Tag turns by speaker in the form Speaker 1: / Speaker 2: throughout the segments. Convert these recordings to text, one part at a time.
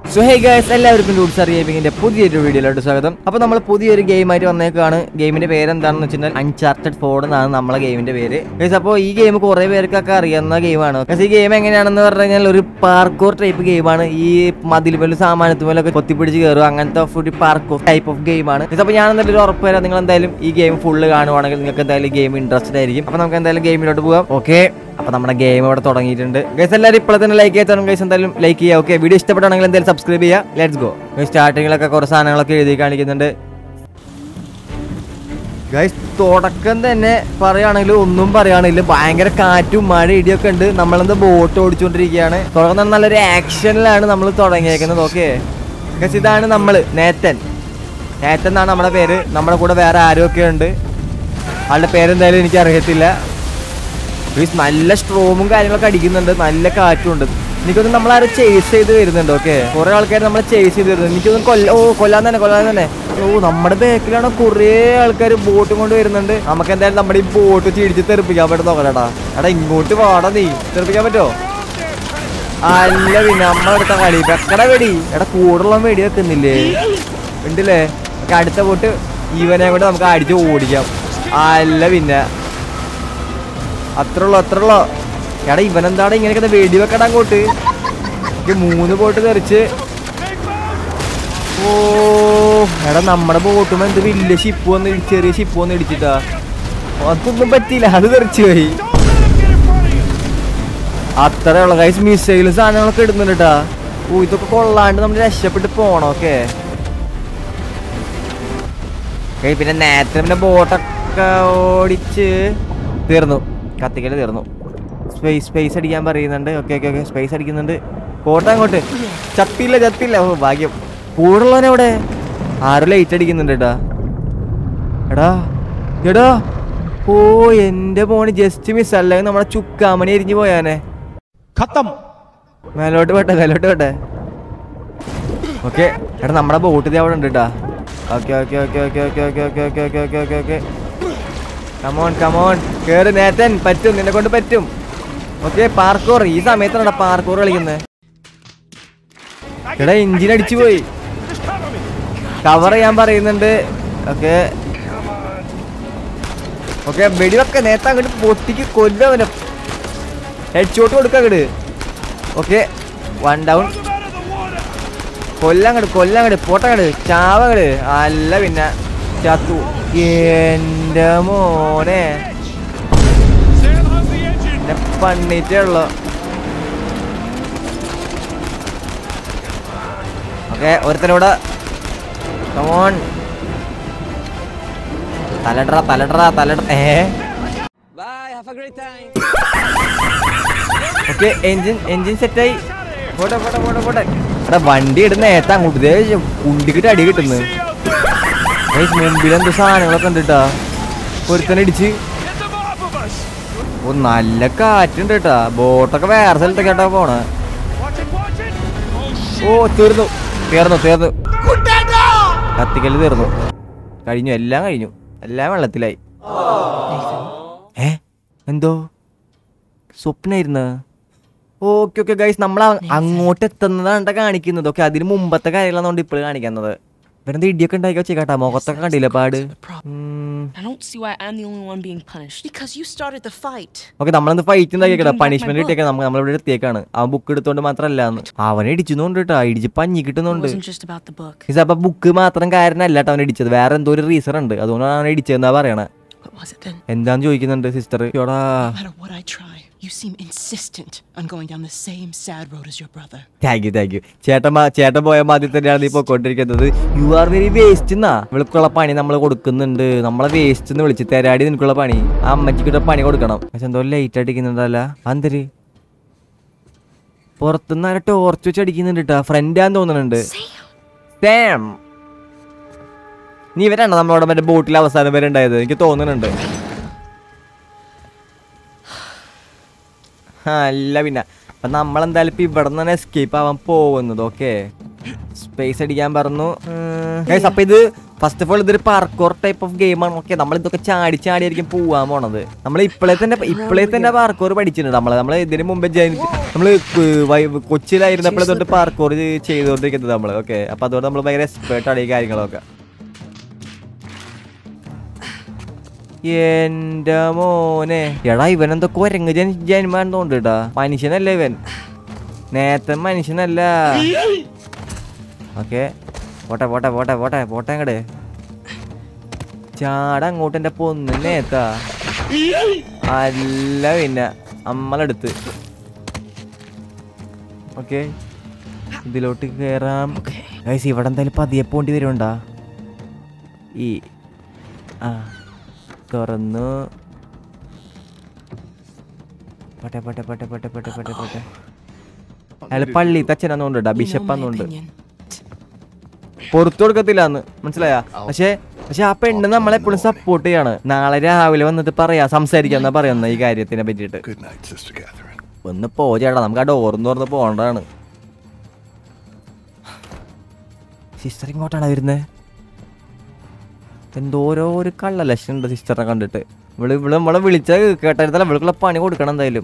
Speaker 1: So hey guys എല്ലാവർക്കും ഡൂട്ട്സ് ഗെയിമിങ്ങിന്റെ പുതിയൊരു വീഡിയോയിലോട്ട് സ്വാഗതം അപ്പോൾ നമ്മൾ പുതിയൊരു ഗെയിമായിട്ട് വന്നേക്കാണ് ഗെയിമിന്റെ പേര് എന്താണെന്ന് വെച്ചാൽ അൺചാർട്ടഡ് ഫോർഡ് എന്നാണ് നമ്മളെ ഗെയിമിന്റെ പേര് ഗൈസ് അപ്പോൾ ഈ ഗെയിം കുറേ പേർക്കൊക്കെ അറിയുന്ന ഗെയിമാണ് ഗൈസ് ഈ ഗെയിം എങ്ങനെയാണെന്ന് പറഞ്ഞു കഴിഞ്ഞാൽ ഒരു പാർക്കോർ ടൈപ്പ് ഗെയിമാണ് ഈ മതിലുമേലും സാമാനത്തുമേലൊക്കെ കൊത്തിപ്പിടിച്ച് കയറുക അങ്ങനത്തെ ഒരു പാർക്കോർ ടൈപ്പ് ഓഫ് ഗെയിമാണ് ഗൈസ് അപ്പോൾ ഞാൻ എന്തായാലും ഒരു ഉറപ്പ് വരാം നിങ്ങൾ എന്തായാലും ഈ ഗെയിം ഫുള്ള് കാണുവാണെങ്കിൽ നിങ്ങൾക്ക് എന്തായാലും ഗെയിം ഇൻട്രസ്റ്റഡ് ആയിരിക്കും അപ്പോൾ നമുക്ക് എന്തായാലും ഗെയിമിലോട്ട് പോകാം ഓക്കെ അപ്പൊ നമ്മുടെ ഗെയിം ഇവിടെ തുടങ്ങിയിട്ടുണ്ട് ഗൈസ് എല്ലാവരും ഇപ്പോൾ തന്നെ ലൈക്ക് ചെയ്താലും ഗൈസ് എന്തായാലും ലൈക്ക് ചെയ്യുക ഓക്കെ വീഡിയോ ഇഷ്ടപ്പെട്ടാണെങ്കിൽ എന്തായാലും സബ്സ്ക്രൈബ് ചെയ്യുക ലെറ്റ്സ് ഗോ സ്റ്റാർട്ടിങ്ങിലൊക്കെ കുറച്ച് സാധനങ്ങളൊക്കെ എഴുതി കാണിക്കുന്നുണ്ട് ഗൈസ് തുടക്കം തന്നെ പറയുകയാണെങ്കിൽ ഒന്നും പറയുകയാണെങ്കിൽ ഭയങ്കര കാറ്റും മഴ ഇടിയൊക്കെ ഉണ്ട് നമ്മളെന്താ ബോട്ട് ഓടിച്ചുകൊണ്ടിരിക്കുകയാണ് തുടക്കം തന്നെ നല്ലൊരു ആക്ഷനിലാണ് നമ്മൾ തുടങ്ങിയേക്കുന്നത് ഓക്കെ ഗൈസ് ഇതാണ് നമ്മൾ നേത്തൻ നേത്തൻ എന്നാണ് നമ്മുടെ പേര് നമ്മുടെ കൂടെ വേറെ ആരൊക്കെ ഉണ്ട് ആളുടെ പേരെന്തായാലും എനിക്ക് അറിയത്തില്ല ഗൈസ് നല്ല സ്ട്രോമും കാര്യങ്ങളൊക്കെ അടിക്കുന്നുണ്ട് നല്ല കാറ്റും ഉണ്ട് എനിക്കൊന്നും നമ്മളാരും ചേസ് ചെയ്ത് വരുന്നുണ്ട് ഓക്കെ കുറെ ആൾക്കാർ നമ്മളെ ചേസ് ചെയ്ത് വരുന്നുണ്ട് എനിക്കൊന്നും കൊല്ല ഓ കൊല്ലാൻ തന്നെ കൊല്ലാൻ തന്നെ ഓ നമ്മുടെ ബാക്കിലാണ് കുറേ ആൾക്കാർ ബോട്ടും കൊണ്ട് വരുന്നുണ്ട് നമുക്ക് എന്തായാലും നമ്മുടെ ഈ ബോട്ട് ചിടിച്ച് തെറിപ്പിക്കാൻ പറ്റും നോക്കണേട്ടാ എടാ ഇങ്ങോട്ട് വാടാ നീ തെറിപ്പിക്കാൻ പറ്റുമോ അല്ല പിന്നെ നമ്മളെടുത്ത കളി വെക്കട വെടി എടാ കൂടുള്ള വെടി വെക്കുന്നില്ലേ ഉണ്ടല്ലേ നമുക്ക് അടുത്ത ബോട്ട് ഇവനെ കൊണ്ട് നമുക്ക് അടിച്ച് ഓടിക്കാം അല്ല പിന്നെ അത്ര ഉള്ളു അത്ര ഉള്ളു എടാ ഇവനെന്താണ് ഇങ്ങനെയൊക്കെ വെടി വെക്കട അങ്ങോട്ട് എനിക്ക് മൂന്ന് ബോട്ട് തെറിച്ച് ഓ എടാ നമ്മുടെ ബോട്ടും എന്ത് വലിയ ഷിപ്പ് വന്ന് ഇടി- ചെറിയ ഷിപ്പ് വന്ന് ഇടിച്ചിട്ടാ അതൊന്നും പറ്റിയില്ല അത് തെറിച്ച് പോയി അത്രേ ഉള്ള കൈസ് മിസൈലും സാധനങ്ങളൊക്കെ ഇടുന്നുണ്ട് കേട്ടാ ഓ ഇതൊക്കെ കൊള്ളാണ്ട് നമ്മൾ രക്ഷപ്പെട്ട് പോണം ഓക്കെ ഏയ് പിന്നെ നേരത്തെ പിന്നെ ബോട്ടൊക്കെ ഓടിച്ച് തീർന്നു കത്തിക്കല് തീർന്നു സ്പേസ് സ്പേസ് അടിക്കാൻ പറയുന്നുണ്ട് ഓക്കെ ഓക്കെ ഓക്കെ സ്പേസ് അടിക്കുന്നുണ്ട് പോട്ടെ അങ്ങോട്ട് ചത്തില്ല ചത്തില്ല ഓ ഭാഗ്യം കൂടുള്ളവനെവിടെ ആരും ലൈറ്റ് അടിക്കുന്നുണ്ട് കേട്ടാ എടാ എടാ ഓ എന്റെ മോന് ജസ്റ്റ് മിസ് അല്ലെങ്കിൽ നമ്മളെ ചുക്കാമണി എരിഞ്ഞു പോയാനെ
Speaker 2: खत्म
Speaker 1: മേലോട്ട് പോട്ടെ മേലോട്ട് പോട്ടെ ഓക്കെ എടാ നമ്മുടെ ബോട്ട് ഇത് അവിടെ ഉണ്ട് കേട്ടാ okay okay okay okay okay okay okay okay okay okay okay okay come on come on കേറ് നേത്തൻ പറ്റും നിന്നെ കൊണ്ട് പറ്റും ഓക്കെ പാർക്കോർ ഈ സമയത്താണ് പാർക്കോർ കളിക്കുന്നത് എടാ എഞ്ചിൻ അടിച്ചു പോയി
Speaker 2: Just cover me.
Speaker 1: കവർ ചെയ്യാൻ പറയുന്നുണ്ട് ഓക്കെ ഓക്കെ വെടിവെക്ക നേരത്തെ അങ്ങോട്ട് പൊട്ടിക്ക് കൊല്ലവനെ ഹെഡ് ഷോട്ട് കൊടുക്ക അങ്ങോട്ട് okay one down
Speaker 2: Them out of the water.
Speaker 1: കൊല്ലങ്ങട് കൊല്ലങ്ങട് പോട്ടങ്ങട് ചാവങ്ങട് അല്ല പിന്നെ ചത്തു എന്റെ മോനെ
Speaker 2: Sail out the engine.
Speaker 1: എന്നെ പണിറ്റേ ഉള്ളു ഓക്കെ ഒരുത്തനൂടെ കമോൺ തലടറ തലടറ തലട ഏ ഓക്കെ എഞ്ചിൻ എഞ്ചിൻ സെറ്റായി പോട്ടെ പോട്ടെ പോട്ടെ പോട്ടെ എടാ വണ്ടി ഇടുന്ന നേരത്തെ അങ്ങോട്ട് ദേ കുണ്ടിക്കിട്ട് അടി കിട്ടുന്നു മുമ്പിൽ എന്ത് സാധനങ്ങളൊക്കെ ഉണ്ട് കേട്ടാ ഒരുത്തനടിച്ച്
Speaker 2: Get them off of us.
Speaker 1: ഓ നല്ല കാറ്റുണ്ട് കേട്ടാ ബോട്ടൊക്കെ വേറെ സ്ഥലത്തൊക്കെ കേട്ടാ പോണേ
Speaker 2: Watch it, watch it. Oh,
Speaker 1: ഓ തീർന്നു തീർന്നു തീർന്നു കത്തിക്കല് തീർന്നു കഴിഞ്ഞു എല്ലാം കഴിഞ്ഞു എല്ലാം വെള്ളത്തിലായി ഏ എന്തോ സ്വപ്നായിരുന്നു ഓക്കെ ഓക്കെ ഗൈസ് നമ്മൾ അങ്ങോട്ട് എത്തുന്നതാണ് കാണിക്കുന്നത് ഓക്കെ അതിന് മുമ്പത്തെ കാര്യങ്ങളാണ് ഇപ്പോൾ കാണിക്കുന്നത് ഇവരെന്താ ഇടിയൊക്കെ ഉണ്ടാക്കി വെച്ചേക്കാട്ടാ മുഖത്തൊക്കെ കണ്ടില്ല പാട് ഉം.
Speaker 3: I don't see why I'm the only one being punished.
Speaker 4: Because you started the fight.
Speaker 1: Okay നമ്മളെന്ത് ഫൈറ്റ് ഉണ്ടാക്കിയേക്കടാ
Speaker 3: Bring back my
Speaker 1: punishment
Speaker 3: book.
Speaker 1: കിട്ടിയേക്കാം നമ്മൾ നമ്മളിവിടെ എത്തിയേക്കാണ് അവൻ ബുക്ക് എടുത്തോണ്ട് മാത്രല്ല എന്ന് അവനെ ഇടിച്ചുന്നുണ്ട് കേട്ടാ ഇടിച്ച് പഞ്ഞി
Speaker 3: It
Speaker 1: കിട്ടുന്നുണ്ട്
Speaker 3: wasn't just about the book.
Speaker 1: ഇത് അപ്പൊ ബുക്ക് മാത്രം കാരണല്ല കേട്ടോ അവൻ ഇടിച്ചത് വേറെ എന്തോ ഒരു റീസൺ ഉണ്ട് അതുകൊണ്ടാണ് അവൻ ഇടിച്ചതെന്നാ പറയണേ
Speaker 4: What was it then?
Speaker 1: എന്താന്ന് ചോദിക്കുന്നുണ്ട് സിസ്റ്റർ യോടാ
Speaker 4: No matter what I try, you seem insistent on going down the same sad road as your brother.
Speaker 1: Thank you thank you ചേട്ടൻ മാ- ചേട്ടൻ പോയ മാതിരി തന്നെയാണ് നീ പോയിക്കൊണ്ടിരിക്കുന്നത് യു ആർ വെരി വേസ്റ്റ് എന്നാ ഇവൾക്കുള്ള പണി നമ്മൾ കൊടുക്കുന്നുണ്ട് നമ്മളെ വേസ്റ്റ് എന്ന് വിളിച്ച് തരാടി നിനക്കുള്ള പണി ആ അമ്മച്ചിക്കിட்ட പണി കൊടുക്കണം പക്ഷെ എന്തോ ലൈറ്റ് അടിക്കുന്നുണ്ടല്ല അന്തര് പുറത്തുനിന്ന് ആരെ ടോർച്ച് വെച്ച് അടിക്കുന്നുണ്ട് കേട്ടാ ഫ്രണ്ടാന്ന് തോന്നുന്നുണ്ട് Sam. നീ ഇവരാണോ നമ്മളോട് മറ്റേ ബോട്ടിൽ അവസാനം വരെ ഉണ്ടായത് എനിക്ക് തോന്നുന്നുണ്ട് ആ, അല്ല പിന്നെ അപ്പൊ നമ്മളെന്തായാലും ഇപ്പൊ ഇവിടെ നിന്ന് എസ്കേപ്പ് ആവാൻ പോകുന്നത് ഓക്കെ സ്പേസ് അടിക്കാൻ പറഞ്ഞു ഗൈസ് അപ്പൊ ഇത് ഫസ്റ്റ് ഓഫ് ഓൾ ഇതൊരു പാർക്കോർ ടൈപ്പ് ഓഫ് ഗെയിമാണ് ഓക്കെ നമ്മൾ ഇതൊക്കെ ചാടി ചാടിയായിരിക്കും പോവാൻ പോണത് നമ്മൾ ഇപ്പോഴേ തന്നെ ഇപ്പോഴേ തന്നെ പാർക്കോർ പഠിച്ചിട്ടുണ്ട് നമ്മൾ നമ്മൾ ഇതിന് മുമ്പ് നമ്മൾ കൊച്ചിയിലായിരുന്നപ്പോഴേ തൊട്ട് പാർക്കോർ ചെയ്തുകൊണ്ടിരിക്കുന്നത് നമ്മൾ ഓക്കെ അപ്പൊ അതുകൊണ്ട് നമ്മൾ ഭയങ്കര എക്സ്പേർട്ട് ആണ് ഈ കാര്യങ്ങളൊക്കെ എന്റെ മോനെ എടാ ഇവൻ എന്തൊക്കെ കുരങ്ങ് ജനി ജന്മാൻ തോണ്ടിട്ടാ മനുഷ്യനല്ല ഇവൻ നേരത്തെ മനുഷ്യനല്ല ഓക്കെ പോട്ടെ പോട്ടെ പോട്ടെ പോട്ടെ പോട്ടെ അങ്ങട് ചാട അങ്ങോട്ട് എന്റെ പൊന്നു നേത്താ അല്ല പിന്നെ അമ്മളെടുത്ത് ഓക്കെ ഇതിലോട്ട് കേറാം ഗൈസ് ഇവിടെ എന്തായാലും പതിയെ പോണ്ടി വരുണ്ടാ ഈ ആ തുറന്നു പോട്ടെ പോട്ടെ പോട്ടെ പോട്ടെ പോട്ടെ പോട്ടെ പോട്ടെ അയാൾ പള്ളി തച്ചനാന്നുണ്ട്
Speaker 4: You know my
Speaker 1: ബിഷപ്പാന്നുണ്ട്
Speaker 4: opinion.
Speaker 1: പുറത്തു കൊടുക്കത്തില്ല എന്ന് മനസ്സിലായ പക്ഷേ പക്ഷെ ആ പെണ്ണ് നമ്മളെപ്പോഴും സപ്പോർട്ട് ചെയ്യാണ് നാളെ രാവിലെ വന്നിട്ട് പറയാ സംസാരിക്കാന്നാ പറയുന്ന ഈ കാര്യത്തിനെ പറ്റിയിട്ട്
Speaker 5: Good night, Sister Catherine.
Speaker 1: ഒന്ന് പോ ചേട്ടാ നമുക്ക് ആ ഡോർന്ന് തുറന്ന് പോകേണ്ടതാണ് സിസ്റ്റർ ഇങ്ങോട്ടാണ് വരുന്നത് എന്തോരോ ഒരു കള്ള ലക്ഷം ഉണ്ട് സിസ്റ്ററിനെ കണ്ടിട്ട് ഇവള് ഇവള് നമ്മളെ വിളിച്ച കേട്ടായിരുന്നല്ല ഇവൾക്കുള്ള പണി കൊടുക്കണം എന്തായാലും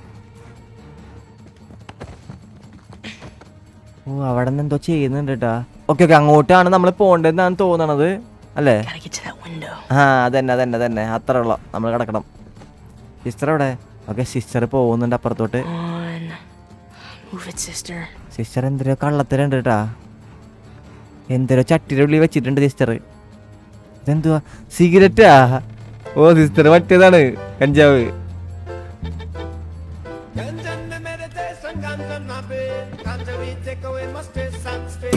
Speaker 1: ഓ അവിടെ നിന്ന് എന്തോ ചെയ്യുന്നുണ്ട് കേട്ടാ ഓക്കെ ഓക്കെ അങ്ങോട്ടാണ് നമ്മൾ പോകേണ്ടതെന്നാണ് തോന്നണത് അല്ലേ
Speaker 3: Gotta get to that window.
Speaker 1: ആ അതന്നെ അതന്നെ അതന്നെ അത്ര ഉള്ള നമ്മൾ കിടക്കണം സിസ്റ്റർ എവിടെ ഓക്കെ സിസ്റ്റർ പോകുന്നുണ്ട് അപ്പുറത്തോട്ട്
Speaker 3: On. Move it, sister.
Speaker 1: Sister എന്തൊരു കള്ളത്തരുണ്ട് കേട്ടാ എന്തൊരു ചട്ടിയുടെ ഉള്ളിൽ വെച്ചിട്ടുണ്ട് സിസ്റ്റർ ഇതെന്തുവാ സിഗരറ്റാ ഓ സിസ്റ്റർ മറ്റേതാണ് കഞ്ചാവ്
Speaker 6: Ganja in the meditation, ganja in my brain. Ganja we take away my stress and strain.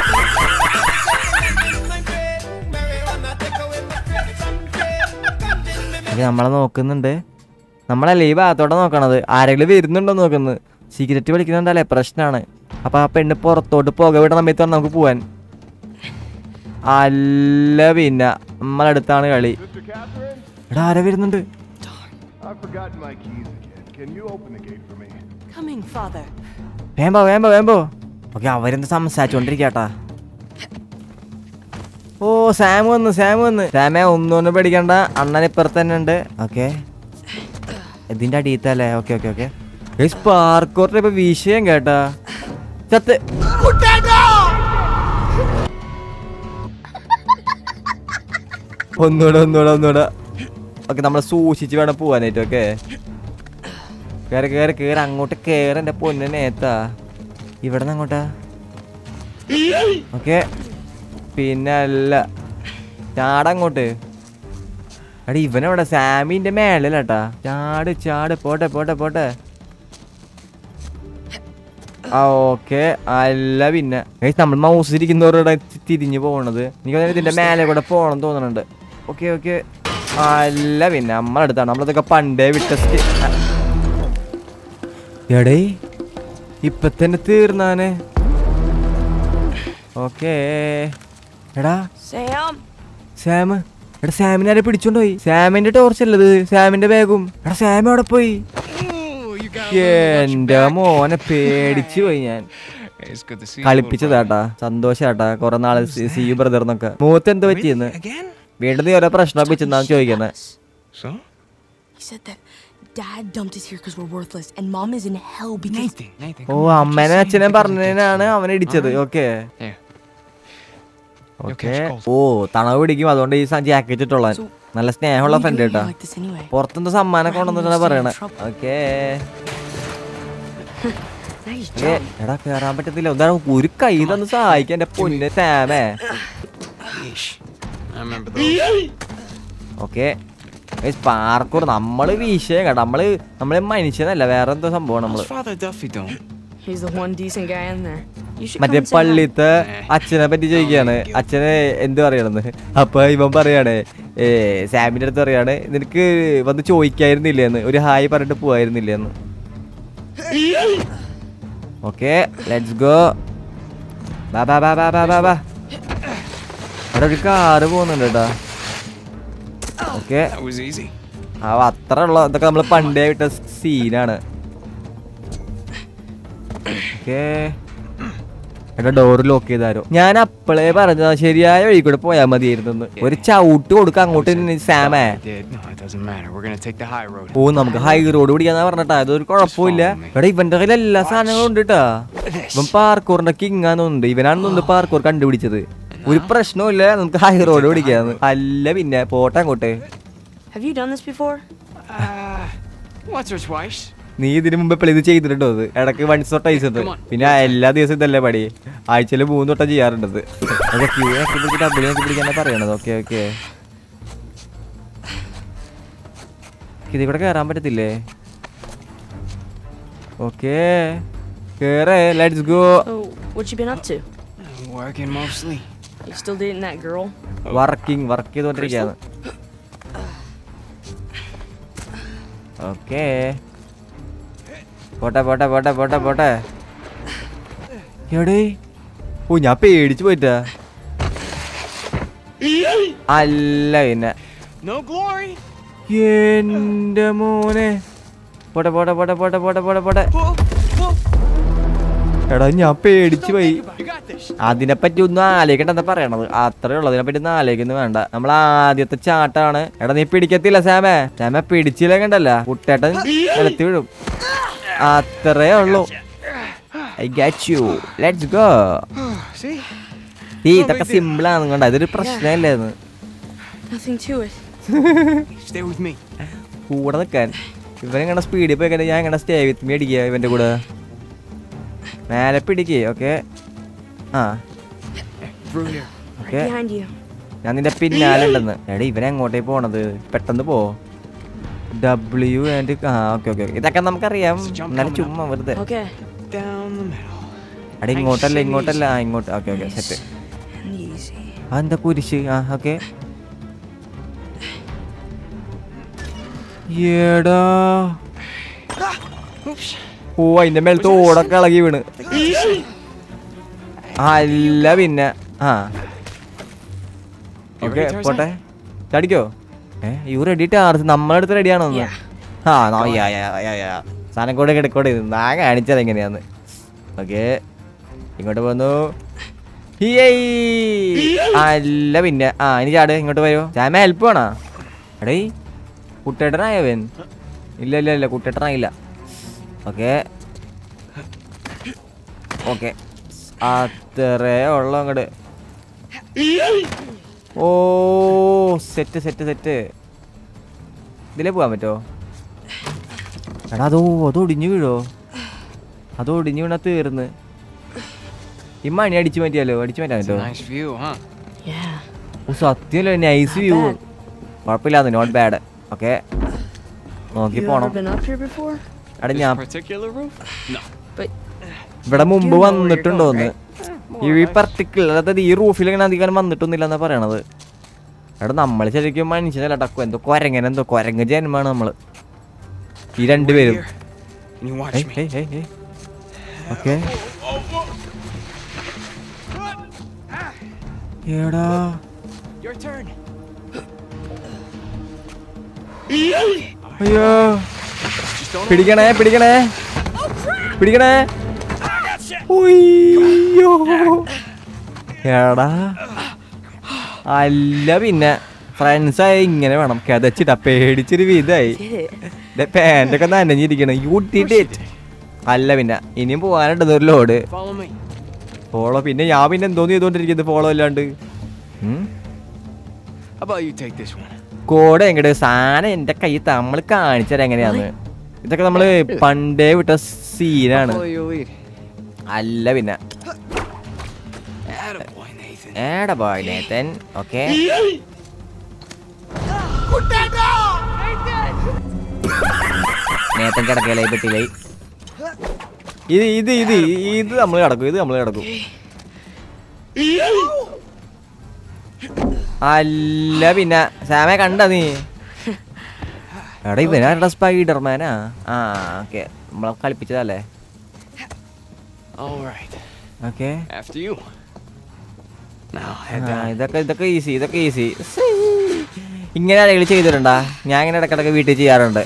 Speaker 6: in my brain, marijuana take away my stress and strain. Ganja in me
Speaker 1: okay നമ്മളെ നോക്കുന്നുണ്ട് നമ്മളല്ലേ ഈ ഭാഗത്തോടെ നോക്കണത് ആരെങ്കിലും വരുന്നുണ്ടോ നോക്കുന്നത് cigarette വലിക്കുന്നുണ്ടല്ലേ പ്രശ്നമാണ് അപ്പൊ ആ പെണ്ണ് പുറത്തോട്ട് പോക വിട സമയത്ത് വേണം നമുക്ക് പോവാൻ അല്ല പിന്നെ നമ്മളടുത്താണ് കളി
Speaker 5: Sister Catherine,
Speaker 1: എടാ ആരെ വരുന്നുണ്ട്
Speaker 5: I've forgotten my keys again. Can you open the gate for me?
Speaker 4: Coming, Father.
Speaker 1: വേമ്പോ വേമ്പോ വേമ്പോ ഓക്കെ അവരെന്ത് സംസാരിച്ചോണ്ടിരിക്കട്ടാ ഓ സാം വന്ന് സാം വന്ന് സാമേ ഒന്നൊന്നും പേടിക്കണ്ട അണ്ണൻ ഇപ്പുറത്ത് തന്നെ ഉണ്ട് ഓക്കെ ഇതിന്റെ അടിയത്തല്ലേ ഓക്കെ ഓക്കെ ഓക്കെ പാർക്കോറിന്റെ ഇപ്പൊ വിഷയം കേട്ടാ ചത്ത് ഒന്നൂടെ ഒന്നൂടെ ഒന്നൂടെ ഓക്കെ നമ്മൾ സൂക്ഷിച്ച് വേണം പോവാനായിട്ട് ഓക്കെ കേറി കേറി കേറി അങ്ങോട്ട് കേറി എന്റെ പൊന്നു നേത്താ ഇവിടെ നിന്ന് അങ്ങോട്ടാ ഓക്കെ പിന്നെ അല്ല ചാടങ്ങോട്ട് എടാ ഇവനെവിടെ സാമിന്റെ മേളിലാട്ടാ ചാട് ചാട് പോട്ടെ പോട്ടെ പോട്ടെ ആ ഓക്കെ അല്ല പിന്നെ ഗയ്സ്, നമ്മൾ മൗസ് ഇരിക്കുന്നവരുടെ തിരിഞ്ഞു പോകണത് എനിക്ക് തോന്നുന്നു ഇതിന്റെ മേലെ കൂടെ പോകണം തോന്നുന്നുണ്ട് ഓക്കെ ഓക്കെ അല്ല പിന്നെ നമ്മളടുത്താണ് നമ്മളതൊക്കെ പണ്ടേ വിട്ട സ്റ്റി- ആ. എടേ ഇപ്പൊ തന്നെ തീർന്നാന് ഓക്കേ എടാ
Speaker 3: Sam?
Speaker 1: സാം എടാ സാമിനെ ആരെ പിടിച്ചോണ്ടോയി സാമിന്റെ ടോർച്ച് അല്ലത് സാമിന്റെ ബാഗും എടാ സാം എവിടെ പോയി എന്റെ മോനെ പേടിച്ചു പോയി ഞാൻ
Speaker 7: It's good to see
Speaker 1: കളിപ്പിച്ചതാട്ടാ സന്തോഷാട്ടാ കൊറേ നാള് സി യു ബ്രദർ എന്നൊക്കെ മൂത്ത് എന്ത് പറ്റിയെന്ന്
Speaker 7: Again?
Speaker 1: വീണ്ടും നീ ഓരോ പ്രശ്നമൊക്കെ വെച്ചെന്നാണ് ചോദിക്കുന്നത്
Speaker 7: So?
Speaker 3: He said that dad dumped us here because we're worthless, and mom is in hell because.
Speaker 7: Nathan, Nathan.
Speaker 1: Oh
Speaker 7: come on,
Speaker 1: അമ്മേനെ
Speaker 7: just
Speaker 1: അച്ഛനെ
Speaker 7: say
Speaker 1: പറഞ്ഞതിനാണ് അവൻ ഇടിച്ചത് okay
Speaker 7: Here.
Speaker 1: Okay
Speaker 7: catch cold.
Speaker 1: ഓ തണവ് പിടിക്കും അതുകൊണ്ട് ഈ ജാക്കറ്റ് ഇട്ടോളാൻ
Speaker 3: So,
Speaker 1: നല്ല സ്നേഹമുള്ള
Speaker 3: Why are you
Speaker 1: friend
Speaker 3: doing me
Speaker 1: കേട്ടാ
Speaker 3: like this anyway?
Speaker 1: പുറത്തെന്തോ സമ്മാനം കൊണ്ടുവന്നിട്ടാണ് പറയണേ
Speaker 3: Trouble.
Speaker 1: ഓക്കേ
Speaker 3: Nice
Speaker 1: ഏ,
Speaker 3: job.
Speaker 1: എടാ കേറാൻ പറ്റത്തില്ല എന്താണ് ഒരു കൈ തന്ന് സഹായിക്കാൻ എന്റെ പൊന്നെ സാമേ
Speaker 7: Yeesh. I remember those.
Speaker 1: Okay parkour നമ്മള് വിഷയം കേട്ടോ നമ്മള് നമ്മള് മനുഷ്യനല്ല വേറെ എന്തോ സംഭവം നമ്മള്
Speaker 7: How's Father Duffy doing?
Speaker 3: He's the one decent guy in there. You should come
Speaker 1: മറ്റേ
Speaker 3: and say hi.
Speaker 1: പള്ളിത്തെ അച്ഛനെ പറ്റി ചോദിക്കുകയാണ് അച്ഛനെ എന്ത് പറയണെന്ന് അപ്പൊ ഇവൻ പറയാണ് ഏ സാമിന്റെ അടുത്ത് പറയാണ് നിനക്ക് വന്ന് ചോദിക്കായിരുന്നില്ലെന്ന് ഒരു ഹായ് പറഞ്ഞിട്ട് പോവായിരുന്നില്ലെന്ന് ഓക്കെ ലെറ്റ്സ് ഗോ ബാ ബാ ബാ ബാ ബാ ബാ ബാ അവിടെ ഒരു കാറ് പോകുന്നുണ്ട് കേട്ടോ ഓക്കെ
Speaker 7: That was easy.
Speaker 1: ആ അത്ര ഉള്ള ഇതൊക്കെ നമ്മൾ പണ്ടേ വിട്ട സീനാണ് ഓക്കെ എടാ ഡോർ ലോക്ക് ചെയ്താരോ ഞാൻ അപ്പളേ പറഞ്ഞതാ ശരിയായ വഴി കൂടെ പോയാൽ മതിയായിരുന്നു ഒരു ചവിട്ട് കൊടുക്ക അങ്ങോട്ട് സാമേ
Speaker 7: I did. No, it doesn't matter. We're gonna take the high road.
Speaker 1: ഓ നമുക്ക് ഹൈ റോഡ് പിടിക്കാന്നാ പറഞ്ഞിട്ടാ അതൊരു കുഴപ്പമില്ല എടാ ഇവന്റെ കയ്യിൽ എല്ലാ സാധനങ്ങളും ഉണ്ട് കേട്ടാ ഇവൻ പാർക്കൂറിന്റെ കിങ് ആണെന്നുണ്ട് ഇവനാണെന്നുണ്ട് പാർക്കൂർ കണ്ടുപിടിച്ചത് ഒരു പ്രശ്നവും നമുക്ക് ഹൈ റോഡ് പിടിക്കാന്ന് അല്ല പിന്നെ പോട്ടെ അങ്ങോട്ട്
Speaker 3: Have you done this before?
Speaker 7: Uh, once or twice.
Speaker 1: നീ ഇതിനു മുമ്പ് എപ്പോഴും ഇത് ചെയ്തിട്ടുണ്ടോ അത് ഇടക്ക് വൺ സോട്ട് ഐസത് പിന്നെ എല്ലാ ദിവസവും ഇതല്ലേ പടി ആഴ്ചയിൽ മൂന്ന് തൊട്ടം ചെയ്യാറുണ്ടത് അതൊക്കെ ക്യൂ ആക്കി പിടിച്ച് ഡബിൾ ആക്കി പിടിക്കാനാ പറയണത് ഓക്കെ ഓക്കെ ഇതിൽ കൂടെ കയറാൻ പറ്റത്തില്ലേ ഓക്കെ കേറേ let's go
Speaker 3: Oh, what you been up to?
Speaker 7: Working mostly.
Speaker 3: You still dating that girl?
Speaker 1: Working work ചെയ്തോണ്ടിരിക്കുകയാണ് ഓക്കെ പോട്ടെ പോട്ടെ പോട്ടെ പോട്ടെ പോട്ടെ എടേ ഓ ഞാൻ പേടിച്ചു പോയിട്ടാ അല്ല പിന്നെ
Speaker 7: No glory.
Speaker 1: എന്റെ മോനെ പോട്ടെ പോട്ടെ പോട്ടെ പോട്ടെ പോട്ടെ പോട്ടെ പോട്ടെ എടാ ഞാൻ പേടിച്ചു പോയി
Speaker 7: You got this.
Speaker 1: അതിനെപ്പറ്റി ഒന്നും ആലോചിക്കണ്ട എന്താ പറയണത് അത്രേ ഉള്ളൂ അതിനെപ്പറ്റി ഒന്നും ആലോചിക്കുന്നു വേണ്ട നമ്മൾ ആദ്യത്തെ ചാട്ടാണ് എടാ നീ പിടിക്കത്തില്ല സാമേ സാമേ പിടിച്ചില്ല കണ്ടല്ല കുട്ടേട്ടൻ നിലത്തി വീഴും അത്രേ ഉള്ളൂ I got you let's go
Speaker 7: See?
Speaker 1: ഈ ഇതൊക്കെ സിമ്പിൾ ആണ് കണ്ട ഇതൊരു പ്രശ്നമല്ലേന്ന്
Speaker 3: Nothing to it.
Speaker 7: Stay with me.
Speaker 1: കൂടെ നിൽക്കാൻ ഇവൻ ഇങ്ങനെ സ്പീഡിൽ പോയി കഴിഞ്ഞാൽ ഞാൻ ഇങ്ങനെ സ്റ്റേ വിത്ത് മീ അടിക്കുക ഇവന്റെ കൂടെ മേലെ പിടിക്കേ ഓക്കെ ആ
Speaker 7: Through here.
Speaker 1: Okay
Speaker 3: Behind you.
Speaker 1: ഞാൻ നിന്റെ പിന്നാലെ ഉണ്ടെന്ന് എടാ ഇവൻ എങ്ങോട്ടേ പോണത് പെട്ടെന്ന് പോ ഡബ്ല്യു ആൻഡ് ആ ഓക്കെ ഓക്കെ ഇതൊക്കെ നമുക്കറിയാം എന്നാലും ചുമ്മാ വെറുതെ
Speaker 3: Okay.
Speaker 7: Down the middle.
Speaker 1: എടാ ഇങ്ങോട്ടല്ല ഇങ്ങോട്ടല്ല ആ ഇങ്ങോട്ട് okay okay set
Speaker 3: And easy.
Speaker 1: ആ എന്താ കുരിശ് ആ ഓക്കെ ഏടാ ഓ അതിന്റെ മേലത്തെ ഓടൊക്കെ ഇളകി വീണ് അല്ല പിന്നെ ആ
Speaker 7: You
Speaker 1: ഓക്കെ
Speaker 7: ready, Tarzan?
Speaker 1: പോട്ടെ ചടിക്കോ ഏ യു റെഡി ടാർസ് നമ്മളടുത്ത് റെഡിയാണോ ഒന്ന്
Speaker 3: Yeah.
Speaker 1: ആ നോ- യാ, യാ, യാ, യാ. സാധനം കൂടെ കിടക്കോടെ ഞാൻ കാണിച്ചത് എങ്ങനെയാന്ന് ഓക്കെ ഇങ്ങോട്ട് പോന്നു ഹിയയ്. അല്ല പിന്നെ ആ ഇനി ചാട് ഇങ്ങോട്ട് വരോ ചാമ ഹെൽപ്പ് വേണോ എടേ കുട്ടേട്ടനായവൻ ഇല്ല ഇല്ല ഇല്ല കുട്ടേട്ടനായില്ല ഓക്കെ ഓക്കെ അത്രേ ഉള്ളു അങ്ങോട്ട് ഓ സെറ്റ് സെറ്റ് സെറ്റ് ഇതിലേ പോകാൻ പറ്റുമോ എടാ അതോ അത് ഒടിഞ്ഞു വീഴോ അത് ഒടിഞ്ഞു വീണാ തീർന്ന് ഈ മണി അടിച്ചു മാറ്റിയാലോ അടിച്ചു മാറ്റാൻ
Speaker 7: It's a
Speaker 1: പറ്റുമോ
Speaker 7: nice view, huh?
Speaker 3: Yeah.
Speaker 1: ഓ സത്യമല്ലേ നൈസ് വ്യൂ
Speaker 3: bad.
Speaker 1: കുഴപ്പമില്ലാന്ന് നോട്ട് ബാഡ് ഓക്കെ നോക്കി
Speaker 3: You ever
Speaker 1: പോണം
Speaker 3: been up here before?
Speaker 1: എടാ
Speaker 7: This
Speaker 1: ഞാൻ
Speaker 7: particular roof? No.
Speaker 3: But
Speaker 1: ഇവിടെ മുമ്പ്
Speaker 3: You know where you're
Speaker 1: വന്നിട്ടുണ്ടോന്ന്
Speaker 7: More
Speaker 1: ഈ
Speaker 7: or less.
Speaker 1: പർട്ടിക്കുലർ അതായത് ഈ റൂഫിൽ ഇങ്ങനെ അധികം വന്നിട്ടൊന്നുമില്ല എന്നാ പറയണത് എടാ നമ്മൾ ശരിക്കും മനുഷ്യനല്ല ടക്കു എന്തോ കൊരങ്ങനെ എന്തോ കൊരങ്ങ ജന്മാണ് നമ്മള് ഈ രണ്ടുപേരും
Speaker 7: Here. And you watch me.
Speaker 1: Okay എടാ
Speaker 7: Your turn.
Speaker 1: അയ്യോ
Speaker 7: Just don't
Speaker 1: പിടിക്കണേ പിടിക്കണേ പിടിക്കണേ ഉയ്യോ. എടാ അല്ല പിന്നെ ഫ്രണ്ട്സ് ആയി ഇങ്ങനെ വേണം കഥച്ചിട്ടാ പേടിച്ചൊരു വിധായി
Speaker 3: did it.
Speaker 1: പാൻറ്റൊക്കെ നനഞ്ഞിരിക്കണം യു ഡിഡ് ഇറ്റ് അല്ല പിന്നെ ഇനിയും പോകാനുണ്ട് ഒരു ലോഡ്
Speaker 7: follow me.
Speaker 1: ഫോളോ പിന്നെ ഞാൻ പിന്നെ എന്തോന്ന് ചെയ്തോണ്ടിരിക്കുന്നത് ഫോളോ അല്ലാണ്ട്
Speaker 7: How about you take this one?
Speaker 1: Code എങ്ങട് സാധനം എന്റെ കയ്യിൽ നമ്മൾ കാണിച്ചുതരാം എങ്ങനെയാന്ന് ഇതൊക്കെ നമ്മള് പണ്ടേ വിട്ട സീനാണ്
Speaker 7: Follow your lead.
Speaker 1: അല്ല പിന്നെ
Speaker 7: Attaboy, Nathan.
Speaker 1: ഏടാ ബോയ് നേത്തൻ ഓക്കെ നേത്തൻ കിടക്കലായി പെട്ടിലായി ഇത് ഇത് ഇത് ഇത് നമ്മൾ കിടക്കും ഇത് നമ്മൾ കിടക്കും അല്ല പിന്നെ സാമെ കണ്ട നീ എടാ ഇവനാരുടെ സ്പൈഡർമാനാ ആ ഓക്കെ നമ്മളെ കളിപ്പിച്ചതല്ലേ
Speaker 7: All right.
Speaker 1: Okay
Speaker 7: After you. Now head
Speaker 1: ആ,
Speaker 7: down.
Speaker 1: ഇതൊക്കെ ഇതൊക്കെ ഈസി ഇതൊക്കെ ഈസി ഇങ്ങനെ ആരെങ്കിലും ചെയ്തിട്ടുണ്ടാ ഞാൻ ഇങ്ങനെ ഇടക്കിടക്ക് വീട്ടിൽ ചെയ്യാറുണ്ട്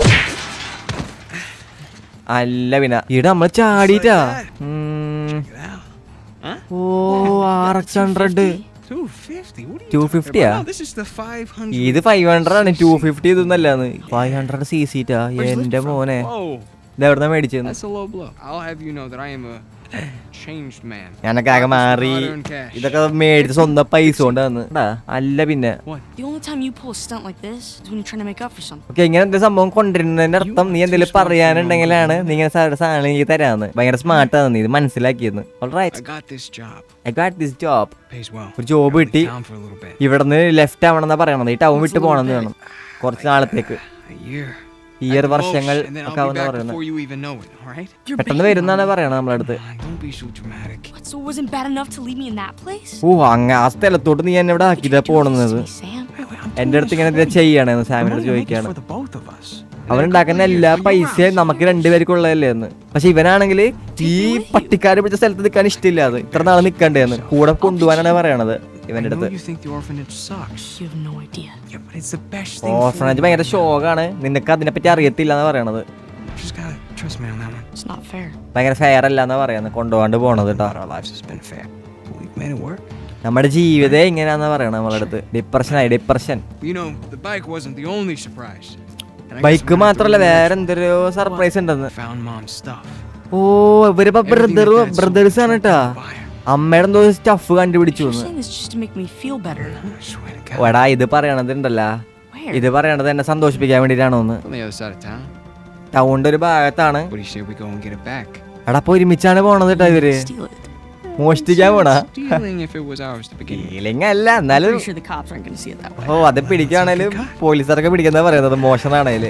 Speaker 1: അല്ല പിന്നെ ഇവിടെ നമ്മൾ ചാടിയിട്ടാ ഉം. ഓ R X hundred
Speaker 7: 250? What are you
Speaker 1: Two
Speaker 7: talking
Speaker 1: fifty,
Speaker 7: about?
Speaker 1: ah?
Speaker 7: No, this is the 500.
Speaker 1: ഇത് ഫൈവ് ഹൺഡ്രഡ് ആണ് ടു ഫിഫ്റ്റി ഇതൊന്നല്ലാന്ന് ഫൈവ് ഹൺഡ്രഡ് സി സീറ്റാ എന്റെ മോനെ
Speaker 7: Whoa,
Speaker 1: ഇത് എവിടുന്ന മേടിച്ചെന്ന്
Speaker 7: that's a low blow. I'll have you know that I am a changed man.
Speaker 1: ഞാനൊക്കെ ആകെ മാറി
Speaker 7: Hard-earned cash.
Speaker 1: ഇതൊക്കെ മേടിച്ച സ്വന്തം പൈസ കൊണ്ട് തന്ന് ടാ, അല്ല പിന്നെ
Speaker 3: The only time you pull a stunt like this is when you're trying to make up for something.
Speaker 1: Okay ഇങ്ങനെ എന്തെങ്കിലും സംഭവം കൊണ്ടുവരുന്നതിന്റെ അർത്ഥം നീ എന്തെങ്കിലും പറയാനുണ്ടെങ്കിലാണ് നീ ഇങ്ങനെ സാ- സാധനം എനിക്ക് തരാന്ന് ഭയങ്കര സ്മാർട്ടാണ് നീ ഇത് മനസ്സിലാക്കിയെന്ന്
Speaker 7: I
Speaker 1: right
Speaker 7: got this job.
Speaker 1: I got this job
Speaker 7: Pays well.
Speaker 1: ഒരു job
Speaker 7: Travel to
Speaker 1: കിട്ടി.
Speaker 7: town for a little bit.
Speaker 1: ഇവിടുന്ന് ലെഫ്റ്റ് ആവണമെന്നാ പറയണത് ഈ ടൗൺ വിട്ട് പോകണമെന്ന് വേണം കുറച്ച് നാളത്തേക്ക്
Speaker 7: A year.
Speaker 1: Year
Speaker 7: At the most,
Speaker 1: വർഷങ്ങൾ
Speaker 7: and then
Speaker 1: ഒക്കെ
Speaker 7: I'll be
Speaker 1: ആവുന്ന
Speaker 7: back
Speaker 1: പറയുന്നത്
Speaker 7: before you even know it, all right?
Speaker 3: You're
Speaker 1: പെട്ടെന്ന്
Speaker 3: baiting
Speaker 1: വരുന്നാണ്
Speaker 3: on me.
Speaker 1: പറയണത് നമ്മളടുത്ത്
Speaker 7: Come on, don't be so dramatic.
Speaker 3: What, so it wasn't bad enough to leave me in that place?
Speaker 1: ഓ അങ്ങ ആ സ്ഥലത്തോട്ട് നീ എന്നെ ഇവിടെ ആക്കിയിട്ടാ
Speaker 3: Why'd you do this
Speaker 1: പോണെന്നത്
Speaker 3: to me, Sam?
Speaker 1: എന്റെ അടുത്ത് ഇങ്ങനെ ഇത് ചെയ്യണേന്ന് സാമിനോട് ചോദിക്കാണ്
Speaker 7: For the both of us.
Speaker 1: അവനുണ്ടാക്കുന്ന എല്ലാ പൈസയും നമുക്ക് രണ്ടുപേർക്കുള്ളതല്ലേ എന്ന് പക്ഷെ ഇവനാണെങ്കിൽ ഈ പട്ടിക്കാട് പിടിച്ച സ്ഥലത്ത് നിൽക്കാൻ ഇഷ്ടമില്ല അത് ഇത്ര നാളെ നിൽക്കണ്ടേന്ന് കൂടെ കൊണ്ടുപോകാനാണ് പറയണത്
Speaker 7: I
Speaker 1: ഇവന്റെ
Speaker 7: know
Speaker 1: അടുത്ത്
Speaker 7: you think the orphanage sucks.
Speaker 3: You have no idea.
Speaker 7: Yeah, but it's the best thing.
Speaker 1: Orphanage ഭയങ്കര ഷോക്കാണ് നിനക്ക് അതിനെപ്പറ്റി അറിയത്തില്ല എന്ന് പറയണത്
Speaker 7: for Just gotta trust me on that one.
Speaker 3: It's not fair.
Speaker 1: ഭയങ്കര ഫെയർ അല്ല എന്നാ പറയുന്നത് കൊണ്ടുപോകാണ്ട് പോണത് കേട്ടോ
Speaker 7: Not our lives has been fair. But we've made it work.
Speaker 1: നമ്മുടെ ജീവിതം ഇങ്ങനെയാന്ന് പറയണത് നമ്മളെ അടുത്ത് ഡിപ്രഷനായി depression
Speaker 7: You know, the bike wasn't the only surprise. And I got
Speaker 1: bike
Speaker 7: some
Speaker 1: മാത്രല്ല
Speaker 7: after
Speaker 1: വേറെ എന്തൊരു സർപ്രൈസ് ഉണ്ടെന്ന്
Speaker 7: Found mom's stuff.
Speaker 1: ഓ ഇവരിപ്പോ brother
Speaker 7: Everything that Dad
Speaker 1: brothers
Speaker 7: sold
Speaker 1: ആണ്
Speaker 7: was
Speaker 1: കേട്ടാ
Speaker 7: a buyer.
Speaker 1: അമ്മയുടെ എന്തോ സ്റ്റഫ് കണ്ടുപിടിച്ചു
Speaker 3: You're
Speaker 1: എന്ന്
Speaker 3: saying this just to make me feel better.
Speaker 7: I swear to God.
Speaker 1: എടാ ഇത് പറയണത് ഉണ്ടല്ലോ
Speaker 3: Where?
Speaker 1: ഇത് പറയണത് എന്നെ സന്തോഷിപ്പിക്കാൻ വേണ്ടിയിട്ടാണോ ഒന്ന്
Speaker 7: On the other side of town.
Speaker 1: ടൗണിന്റെ ഒരു ഭാഗത്താണ്
Speaker 7: What do you say we go and get it back?
Speaker 1: എടാ അപ്പൊ ഒരുമിച്ചാണ് പോണത് കേട്ടോ ഇവര്
Speaker 3: Steal it.
Speaker 1: മോഷ്ടിക്കാൻ പോണാ
Speaker 7: Stealing if it was ours to begin with.
Speaker 1: Feeling അല്ല എന്നാലും
Speaker 3: Pretty sure the cops aren't gonna see it that way.
Speaker 1: ഓ അത് പിടിക്കുകയാണേലും പോലീസുകാരൊക്കെ പിടിക്കുന്ന പറയുന്നത് മോഷണാണേല്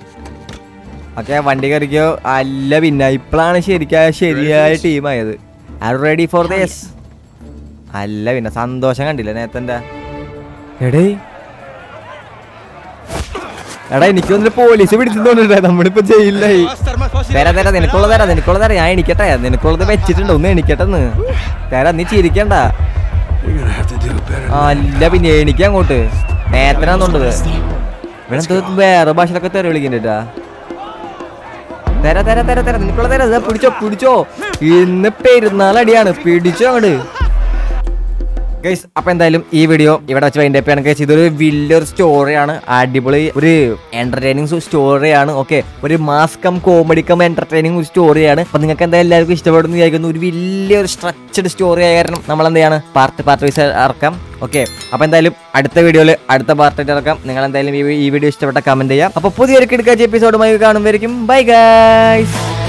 Speaker 1: ഓക്കെ വണ്ടി കയറിക്കോ അല്ല പിന്നെ ഇപ്പോഴാണ് ശരിക്കും ശരിയായ ടീമായത് ആർ റെഡി ഫോർ ദിസ് അല്ല പിന്നെ സന്തോഷം കണ്ടില്ല നേരത്തെ എടേ എടാ എനിക്ക് വന്നിട്ട് പോലീസ് പിടിച്ചിട്ടുണ്ടേ നമ്മളിപ്പോ ജയിലിലായി തരാ തരാ നിനക്കുള്ള തരാ നിനക്കുള്ള തരാ ഞാൻ എണിക്കട്ടെ നിനക്കുള്ളത് വെച്ചിട്ടുണ്ട് ഒന്ന് എണിക്കട്ടെന്ന് തരാ നീ ചിരിക്കണ്ട ആ, അല്ല പിന്നെ എനിക്ക് അങ്ങോട്ട് നേരത്തിനാന്നുണ്ടത് ഇവിടെ എന്തോ വേറെ ഭാഷയിലൊക്കെ തെറി വിളിക്കണ്ടാ തരാ തരാ തരാ തരാ നിനക്കുള്ള തരാ ദാ പിടിച്ചോ പിടിച്ചോ ഇന്ന് പെരുന്നാളടിയാണ് പിടിച്ചോ അങ്ങോട്ട് ഗൈസ് അപ്പൊ എന്തായാലും ഈ വീഡിയോ ഇവിടെ വെച്ച് വൈൻഡ് ആണ് ഗൈസ് ഇതൊരു വലിയൊരു സ്റ്റോറിയാണ് അടിപൊളി ഒരു എന്റർടൈനിങ് സ്റ്റോറിയാണ് ഓക്കെ ഒരു mass cum comedy cum entertaining ഒരു സ്റ്റോറിയാണ് അപ്പൊ നിങ്ങൾക്ക് എന്തായാലും എല്ലാവർക്കും ഇഷ്ടപ്പെടുന്നു വിചാരിക്കുന്നു ഒരു വലിയൊരു സ്ട്രക്ചഡ് സ്റ്റോറി ആയ കാരണം നമ്മൾ എന്ത് ചെയ്യാണ് പാർട്ട് പാർട്ട് വൈസ് ഇറക്കാം ഓക്കെ അപ്പൊ എന്തായാലും അടുത്ത വീഡിയോയിൽ അടുത്ത പാർട്ടായിട്ട് ഇറക്കാം നിങ്ങൾ എന്തായാലും ഈ ഈ വീഡിയോ ഇഷ്ടപ്പെട്ട കമന്റ് ചെയ്യാം അപ്പൊ പുതിയൊരു കിടക്കാച്ച എപ്പിസോഡുമായി കാണുമ്പോഴേക്കും ബൈ ഗൈസ്